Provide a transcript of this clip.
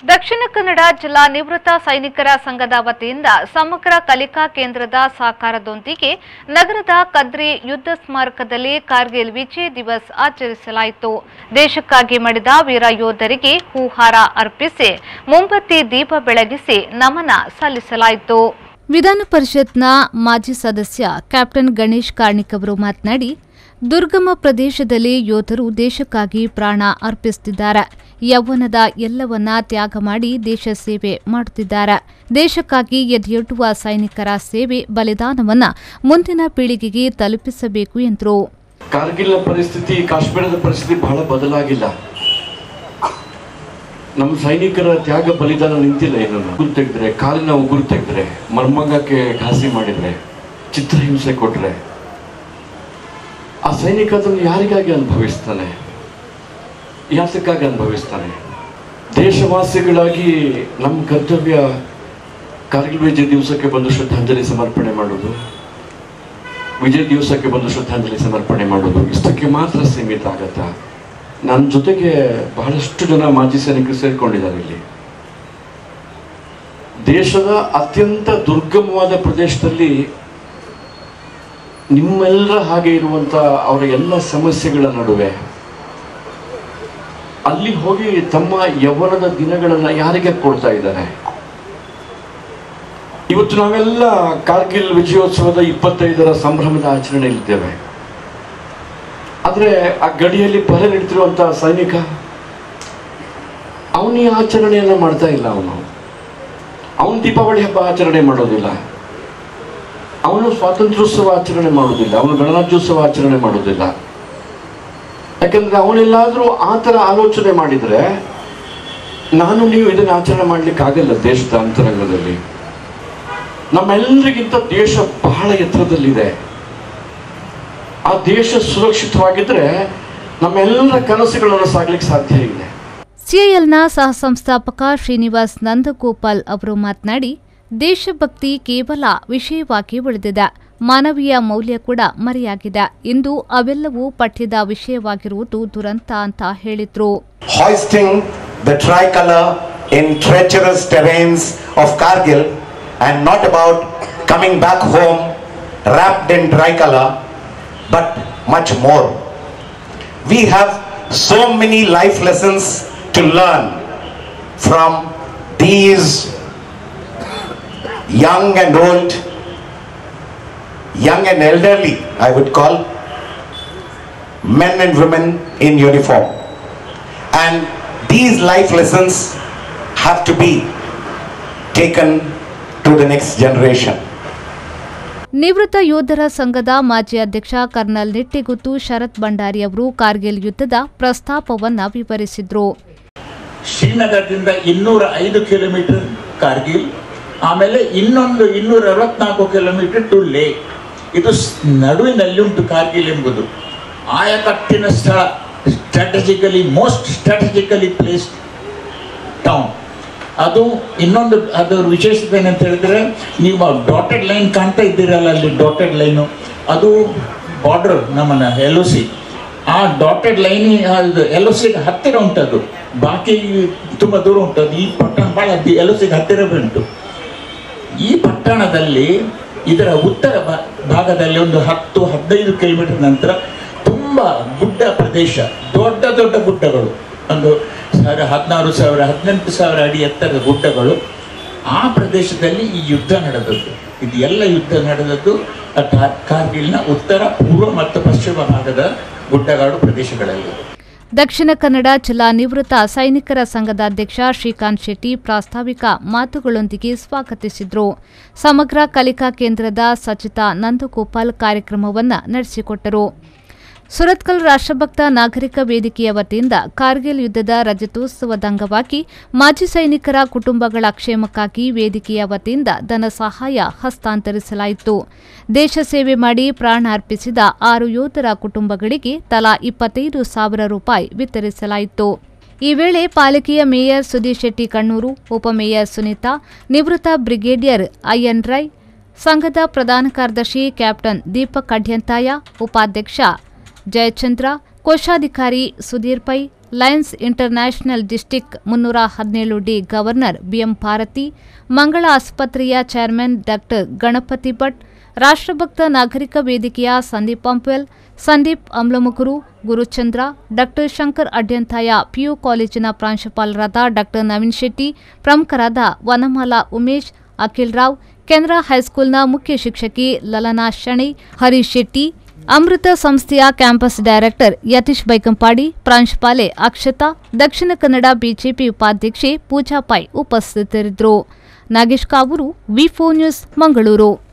ದಕ್ಷಿಣ ಕನ್ನಡ ಜಿಲ್ಲಾ ನಿವೃತ್ತ ಸೈನಿಕರ ಸಂಘದ ವತಿಯಿಂದ ಸಮಗ್ರ ಕಲಿಕಾ ಕೇಂದ್ರದ ಸಹಕಾರದೊಂದಿಗೆ ನಗರದ ಕದ್ರಿ ಯುದ್ಧ ಸ್ಮಾರಕದಲ್ಲಿ ಕಾರ್ಗಿಲ್ ವಿಜಯ್ ದಿವಸ್ ಆಚರಿಸಲಾಯಿತು ದೇಶಕ್ಕಾಗಿ ಮಡಿದ ವೀರ ಯೋಧರಿಗೆ ಹೂಹಾರ ಅರ್ಪಿಸಿ ಮೊಂಬತ್ತಿ ದೀಪ ಬೆಳಗಿಸಿ ನಮನ ಸಲ್ಲಿಸಲಾಯಿತು ವಿಧಾನ ಪರಿಷತ್ನ ಮಾಜಿ ಸದಸ್ಯ ಕ್ಯಾಪ್ಟನ್ ಗಣೇಶ್ ಕಾರ್ಣಿಕ್ ಅವರು ಮಾತನಾಡಿ ದುರ್ಗಮ ಪ್ರದೇಶದಲ್ಲಿ ಯೋಧರು ದೇಶಕ್ಕಾಗಿ ಪ್ರಾಣ ಅರ್ಪಿಸುತ್ತಿದ್ದಾರೆ ಯೌವನದ ಎಲ್ಲವನ್ನ ತ್ಯಾಗ ಮಾಡಿ ದೇಶ ಸೇವೆ ಮಾಡುತ್ತಿದ್ದಾರೆ ದೇಶಕ್ಕಾಗಿ ಎದೆಯೊಡ್ಡುವ ಸೈನಿಕರ ಸೇವೆ ಬಲಿದಾನವನ್ನ ಮುಂದಿನ ಪೀಳಿಗೆಗೆ ತಲುಪಿಸಬೇಕು ಎಂದರು ಕಾರ್ಗಿಲ್ನ ಪರಿಸ್ಥಿತಿ ಕಾಶ್ಮೀರದ ಪರಿಸ್ಥಿತಿ ಬಹಳ ಬದಲಾಗಿಲ್ಲ ನಮ್ಮ ಸೈನಿಕರ ತ್ಯಾಗ ಬಲಿದಾನ ನಿಂತಿಲ್ಲ ಏನನ್ನು ಗುರು ತೆಗೆದ್ರೆ ಕಾಲಿನ ಉಗುರು ತೆಗೆದ್ರೆ ಮರ್ಮಂಗಕ್ಕೆ ಘಾಸಿ ಮಾಡಿದ್ರೆ ಚಿತ್ರಹಿಂಸೆ ಕೊಟ್ರೆ ಆ ಸೈನಿಕ ಅದನ್ನು ಯಾರಿಗಾಗಿ ಅನುಭವಿಸ್ತಾನೆ ಯಾತಕ್ಕಾಗಿ ಅನುಭವಿಸ್ತಾನೆ ದೇಶವಾಸಿಗಳಾಗಿ ನಮ್ಮ ಕರ್ತವ್ಯ ಕಾರ್ಗಿಲ್ ವಿಜಯ ದಿವಸಕ್ಕೆ ಬಂದು ಶ್ರದ್ಧಾಂಜಲಿ ಸಮರ್ಪಣೆ ಮಾಡೋದು ವಿಜಯ ದಿವಸಕ್ಕೆ ಬಂದು ಶ್ರದ್ಧಾಂಜಲಿ ಸಮರ್ಪಣೆ ಮಾಡೋದು ಇಷ್ಟಕ್ಕೆ ಮಾತ್ರ ಸೀಮಿತ ಆಗತ್ತಾ ನನ್ನ ಜೊತೆಗೆ ಬಹಳಷ್ಟು ಜನ ಮಾಜಿ ಸೈನಿಕರು ಸೇರ್ಕೊಂಡಿದ್ದಾರೆ ಇಲ್ಲಿ ದೇಶದ ಅತ್ಯಂತ ದುರ್ಗಮವಾದ ಪ್ರದೇಶದಲ್ಲಿ ನಿಮ್ಮೆಲ್ಲರ ಹಾಗೆ ಇರುವಂತ ಅವರ ಎಲ್ಲ ಸಮಸ್ಯೆಗಳ ನಡುವೆ ಅಲ್ಲಿ ಹೋಗಿ ತಮ್ಮ ಯೌವನದ ದಿನಗಳನ್ನ ಯಾರಿಗೆ ಕೊಡ್ತಾ ಇದ್ದಾರೆ ಇವತ್ತು ನಾವೆಲ್ಲ ಕಾರ್ಗಿಲ್ ವಿಜಯೋತ್ಸವದ ಇಪ್ಪತ್ತೈದರ ಸಂಭ್ರಮದ ಆಚರಣೆಯಲ್ಲಿದ್ದೇವೆ ಆದ್ರೆ ಆ ಗಡಿಯಲ್ಲಿ ಪರೆ ನಿಡ್ತಿರುವಂತಹ ಸೈನಿಕ ಅವನ ಈ ಆಚರಣೆಯನ್ನ ಮಾಡ್ತಾ ಇಲ್ಲ ಅವನು ಅವನು ದೀಪಾವಳಿ ಹಬ್ಬ ಆಚರಣೆ ಮಾಡೋದಿಲ್ಲ ಅವನು ಸ್ವಾತಂತ್ರ್ಯೋತ್ಸವ ಆಚರಣೆ ಮಾಡೋದಿಲ್ಲ ಅವನು ಗಣರಾಜ್ಯೋತ್ಸವ ಆಚರಣೆ ಮಾಡೋದಿಲ್ಲ ಯಾಕಂದ್ರೆ ಅವನೆಲ್ಲಾದ್ರೂ ಆ ಥರ ಆಲೋಚನೆ ಮಾಡಿದ್ರೆ ನಾನು ನೀವು ಇದನ್ನ ಆಚರಣೆ ಮಾಡ್ಲಿಕ್ಕೆ ಆಗಲ್ಲ ದೇಶದ ಅಂತರಂಗದಲ್ಲಿ ನಮ್ಮೆಲ್ಲರಿಗಿಂತ ದೇಶ ಬಹಳ ಎತ್ತರದಲ್ಲಿದೆ ಆ ದೇಶ ಸುರಕ್ಷಿತವಾಗಿದ್ರೆ ನಮ್ಮೆಲ್ಲರ ಕನಸುಗಳನ್ನು ಸಾಗ್ಲಿಕ್ಕೆ ಸಾಧ್ಯ ಇದೆ ಸಿಐಎಲ್ನ ಸಹ ಸಂಸ್ಥಾಪಕ ಶ್ರೀನಿವಾಸ್ ನಂದಗೋಪಾಲ್ ಅವರು ಮಾತನಾಡಿ ದೇಶಭಕ್ತಿ ಕೇವಲ ವಿಷಯವಾಗಿ ಉಳಿದಿದೆ ಮಾನವೀಯ ಮೌಲ್ಯ ಕೂಡ ಮರೆಯಾಗಿದೆ ಇಂದು ಅವೆಲ್ಲವೂ ಪಠ್ಯದ ವಿಷಯವಾಗಿರುವುದು ದುರಂತ ಅಂತ ಹೇಳಿದ್ರು hoisting the tricolor in treacherous terrains of Kargil and not about coming back home wrapped in tricolor, but much more. We have so many life lessons to learn from these young and old, young and elderly, I would call, men and women in uniform. And these life lessons have to be taken to the next generation. ನಿವೃತ್ತ ಯೋಧರ ಸಂಘದ ಮಾಜಿ ಅಧ್ಯಕ್ಷ kernel ನಿಟ್ಟೆಗುತ್ತು ಶರತ್ ಭಂಡಾರಿ ಅವರು ಕಾರ್ಗಿಲ್ ಯುದ್ಧದ ಪ್ರಸ್ತಾಪವನ್ನ ವಿವರಿಸಿದ್ರು ಶ್ರೀನಗರದಿಂದ ಇನ್ನೂರ ಐದು kilometre Kargil ಆಮೇಲೆ ಇನ್ನೊಂದು ಇನ್ನೂರ ಅರವತ್ನಾಲ್ಕು ಕಿಲೋಮೀಟರ್ ಟು ಲೇ ಇದು ಸ್- ನಡುವಿನಲ್ಲಿ ಉಂಟು ಕಾರ್ಗಿಲ್ ಎಂಬುದು ಆಯಕಟ್ಟಿನ ಸ್ಥಳ strategically most strategically placed town ಅದು ಇನ್ನೊಂದು ಅದರ ವಿಶೇಷತೆ ಏನಂತ ಹೇಳಿದ್ರೆ ನೀವು ಡಾಟೆಡ್ ಲೈನ್ ಕಾಣ್ತಾ ಇದ್ದೀರಲ್ಲ ಅಲ್ಲಿ ಡಾಟೆಡ್ ಲೈನು ಅದು ಬಾರ್ಡರ್ ನಮ್ಮನ್ನ ಎಲ್ ಒ ಸಿ ಆ ಡಾಟೆಡ್ ಲೈನ್ ಎಲ್ ಒ ಸಿಗೆ ಹತ್ತಿರ ಉಂಟದು ಬಾಕಿ ತುಂಬ ದೂರ ಉಂಟದು ಈ ಪಟ್ಟಣ ಭಾಳ ಎಲ್ ಒ ಸಿಗೆ ಹತ್ತಿರ ಉಂಟು ಈ ಪಟ್ಟಣದಲ್ಲಿ ಇದರ ಉತ್ತರ ಭಾ- ಭಾಗದಲ್ಲಿ ಒಂದು ಹತ್ತು ಹದಿನೈದು ಕಿಲೋಮೀಟರ್ ನಂತರ ತುಂಬ ಗುಡ್ಡ ಪ್ರದೇಶ ದೊಡ್ಡ ದೊಡ್ಡ ಗುಡ್ಡಗಳು ಒಂದು ಸಾವಿರ ಹದಿನಾರು ಸಾವಿರ ಹದಿನೆಂಟು ಸಾವಿರ ಅಡಿ ಎತ್ತರದ ಗುಡ್ಡಗಳು ಆ ಪ್ರದೇಶದಲ್ಲಿ ಈ ಯುದ್ಧ ನಡೆದದ್ದು ಇದು ಎಲ್ಲ ಯುದ್ಧ ನಡೆದದ್ದು ಆ ಕಾ- ಕಾರ್ಗಿಲ್ನ ಉತ್ತರ ಪೂರ್ವ ಮತ್ತು ಪಶ್ಚಿಮ ಭಾಗದ ಗುಡ್ಡಗಾಡು ಪ್ರದೇಶಗಳಲ್ಲಿ ದಕ್ಷಿಣ ಕನ್ನಡ ಜಿಲ್ಲಾ ನಿವೃತ್ತ ಸೈನಿಕರ ಸಂಘದ ಅಧ್ಯಕ್ಷ ಶ್ರೀಕಾಂತ್ ಶೆಟ್ಟಿ ಪ್ರಾಸ್ತಾವಿಕ ಮಾತುಗಳೊಂದಿಗೆ ಸ್ವಾಗತಿಸಿದ್ರು ಸಮಗ್ರ ಕಲಿಕಾ ಕೇಂದ್ರದ ಸಚಿತಾ ನಂದಗೋಪಾಲ್ ಕಾರ್ಯಕ್ರಮವನ್ನು ನಡೆಸಿಕೊಟ್ಟರು ಸುರತ್ಕಲ್ ರಾಷ್ಟ್ರಭಕ್ತ ನಾಗರಿಕ ವೇದಿಕೆಯ ವತಿಯಿಂದ ಕಾರ್ಗಿಲ್ ಯುದ್ಧದ ರಜತೋತ್ಸವದ ಅಂಗವಾಗಿ ಮಾಜಿ ಸೈನಿಕರ ಕುಟುಂಬಗಳ ಕ್ಷೇಮಕ್ಕಾಗಿ ವೇದಿಕೆಯ ವತಿಯಿಂದ ಧನ ಸಹಾಯ ಹಸ್ತಾಂತರಿಸಲಾಯಿತು ದೇಶ ಸೇವೆ ಮಾಡಿ ಪ್ರಾಣ ಅರ್ಪಿಸಿದ ಆರು ಯೋಧರ ಕುಟುಂಬಗಳಿಗೆ ತಲಾ ಇಪ್ಪತ್ತೈದು ಸಾವಿರ ರೂಪಾಯಿ ವಿತರಿಸಲಾಯಿತು ಈ ವೇಳೆ ಪಾಲಿಕೆಯ ಮೇಯರ್ ಸುಧೀರ್ ಶೆಟ್ಟಿ ಕಣ್ಣೂರು ಉಪಮೇಯರ್ ಸುನೀತಾ ನಿವೃತ್ತ ಬ್ರಿಗೇಡಿಯರ್ ಐಎನ್ ರೈ ಸಂಘದ ಪ್ರಧಾನ ಕಾರ್ಯದರ್ಶಿ ಕ್ಯಾಪ್ಟನ್ ದೀಪಕ್ ಅಡ್ಯಂತಾಯ ಉಪಾಧ್ಯಕ್ಷ ಜಯಚಂದ್ರ ಕೋಶಾಧಿಕಾರಿ Sudhir Pai Lions International district ಮುನ್ನೂರ ಹದಿನೇಳು D governor BM Bharathi Mangala ಆಸ್ಪತ್ರೆಯ ಚೇರ್ಮನ್ ಡಾಕ್ಟರ್ ಗಣಪತಿ ಭಟ್ ರಾಷ್ಟ್ರಭಕ್ತ ನಾಗರಿಕ ವೇದಿಕೆಯ ಸಂದೀಪ್ ಪಂಪ್ವೆಲ್ ಸಂದೀಪ್ ಅಮ್ಲಮುಕುರು ಗುರುಚಂದ್ರ ಡಾಕ್ಟರ್ ಶಂಕರ್ ಅಡ್ಯಂತಾಯ ಪಿಯು ಕಾಲೇಜಿನ ಪ್ರಾಂಶುಪಾಲರಾದ ಡಾಕ್ಟರ್ ನವೀನ್ ಶೆಟ್ಟಿ ಪ್ರಮುಖರಾದ ವನಮಾಲಾ ಉಮೇಶ್ ಅಖಿಲ್ ರಾವ್ ಕೆನರಾ ಹೈಸ್ಕೂಲ್ನ ಮುಖ್ಯ ಶಿಕ್ಷಕಿ ಲಲನಾ ಶಣೈ ಹರೀಶ್ ಶೆಟ್ಟಿ ಅಮೃತ ಸಂಸ್ಥೆಯ ಕ್ಯಾಂಪಸ್ ಡೈರೆಕ್ಟರ್ ಯತೀಶ್ ಬೈಕಂಪಾಡಿ ಪ್ರಾಂಶುಪಾಲೆ ಅಕ್ಷತಾ ದಕ್ಷಿಣ ಕನ್ನಡ ಬಿಜೆಪಿ ಉಪಾಧ್ಯಕ್ಷೆ ಪೂಜಾ ಪೈ ಉಪಸ್ಥಿತರಿದ್ದರು ನಾಗೇಶ್ ಕಾವೂರು ವಿ ನ್ಯೂಸ್ ಮಂಗಳೂರು